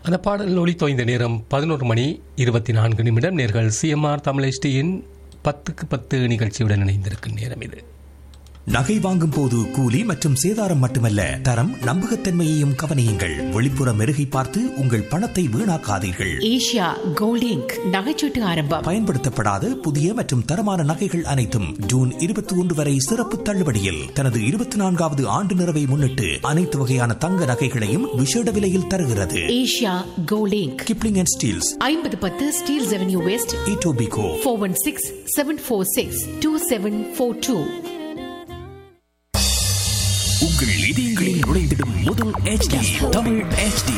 அந்த பாடல் ஒளி தோய்ந்த நேரம் பதினோரு மணி இருபத்தி நான்கு நிமிடம் நேர்கள் சிஎம்ஆர் தமிழ் HDயின் பத்துக்கு பத்து நிகழ்ச்சியுடன் இணைந்திருக்கும் நேரம் இது நகை வாங்கும் போது கூலி மற்றும் சேதாரம் மட்டுமல்ல தரம் நம்பகத்தன்மையையும் கவனியுங்கள் வெளிப்புற மெருகை பார்த்து உங்கள் பணத்தை வீணாக்காதீர்கள் ஏஷியா கோல்ட் இங்க் நகைச்சீட்டு ஆரம்பம் பயன்படுத்தப்படாத புதிய மற்றும் தரமான நகைகள் அனைத்தும் ஜூன் இருபத்தி ஒன்று வரை சிறப்பு தள்ளுபடியில் தனது இருபத்தி நான்காவது ஆண்டு நிறைவை முன்னிட்டு அனைத்து வகையான தங்க நகைகளையும் விசேட விலையில் தருகிறது Asia gold inc Kipling and Steeles ஐம்பது பத்து Steeles avenue west Etobicoke four one six seven four six two seven four two உங்கள் இதயங்களில் நுழைந்திடும் முதல் HD தமிழ் HD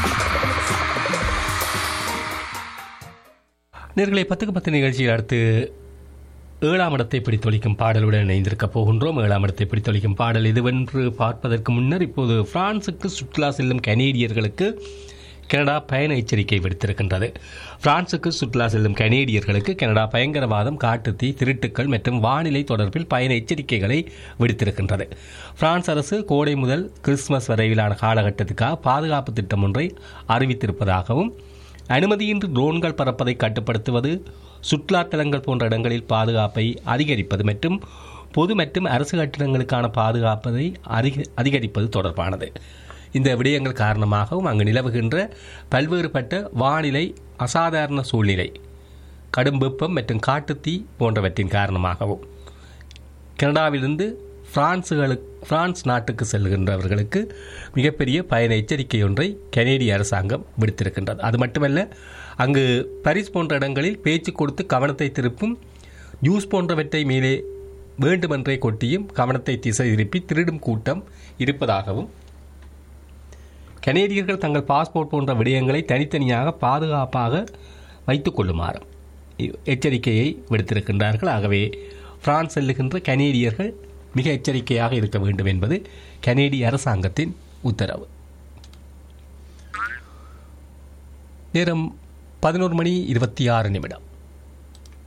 நேர்களை பத்துக்கு பத்து நிகழ்ச்சியில் அடுத்து ஏழாம் இடத்தை பிடித்தொழிக்கும் பாடலுடன் இணைந்திருக்க போகின்றோம் ஏழாம் இடத்தை பிடித்தொழிக்கும் பாடல் இதுவென்று பார்ப்பதற்கு முன்னர் இப்போது பிரான்சுக்கு சுற்றுலா செல்லும் கனேடியர்களுக்கு கனடா பயண எச்சரிக்கை விடுத்திருக்கின்றது பிரான்சுக்கு சுற்றுலா செல்லும் கனேடியர்களுக்கு கனடா பயங்கரவாதம் காட்டுத்தீ திருட்டுக்கள் மற்றும் வானிலை தொடர்பில் பயண எச்சரிக்கைகளை விடுத்திருக்கின்றது பிரான்ஸ் அரசு கோடை முதல் கிறிஸ்துமஸ் வரையிலான காலகட்டத்துக்காக பாதுகாப்பு திட்டம் ஒன்றை அறிவித்திருப்பதாகவும் அனுமதியின்றி ட்ரோன்கள் பறப்பதை கட்டுப்படுத்துவது சுற்றுலா தலங்கள் போன்ற இடங்களில் பாதுகாப்பை அதிகரிப்பது மற்றும் பொது மற்றும் அரசு கட்டிடங்களுக்கான பாதுகாப்பதை அதிக அதிகரிப்பது தொடர்பானது இந்த விடயங்கள் காரணமாகவும் அங்கு நிலவுகின்ற பல்வேறுபட்ட வானிலை அசாதாரண சூழ்நிலை கடும் வெப்பம் மற்றும் காட்டுத்தீ போன்றவற்றின் காரணமாகவும் கனடாவிலிருந்து பிரான்சுகளுக்கு பிரான்ஸ் நாட்டுக்கு செல்கின்றவர்களுக்கு மிகப்பெரிய பயண எச்சரிக்கை ஒன்றை கனேடிய அரசாங்கம் விடுத்திருக்கின்றது அது மட்டுமல்ல அங்கு பரிஸ் போன்ற இடங்களில் பேச்சு கொடுத்து கவனத்தை திருப்பும் ஜூஸ் போன்றவற்றை மேலே வேண்டுமென்றே கொட்டியும் கவனத்தை திசை திருப்பி திருடும் கூட்டம் இருப்பதாகவும் கனேடியர்கள் தங்கள் பாஸ்போர்ட் போன்ற விடயங்களை தனித்தனியாக பாதுகாப்பாக வைத்துக் கொள்ளுமாறு எச்சரிக்கையை விடுத்திருக்கின்றார்கள் ஆகவே பிரான்ஸ் செல்லுகின்ற கனேடியர்கள் மிக எச்சரிக்கையாக இருக்க வேண்டும் என்பது கனேடிய அரசாங்கத்தின் உத்தரவு நேரம் பதினோரு மணி இருபத்தி ஆறு நிமிடம்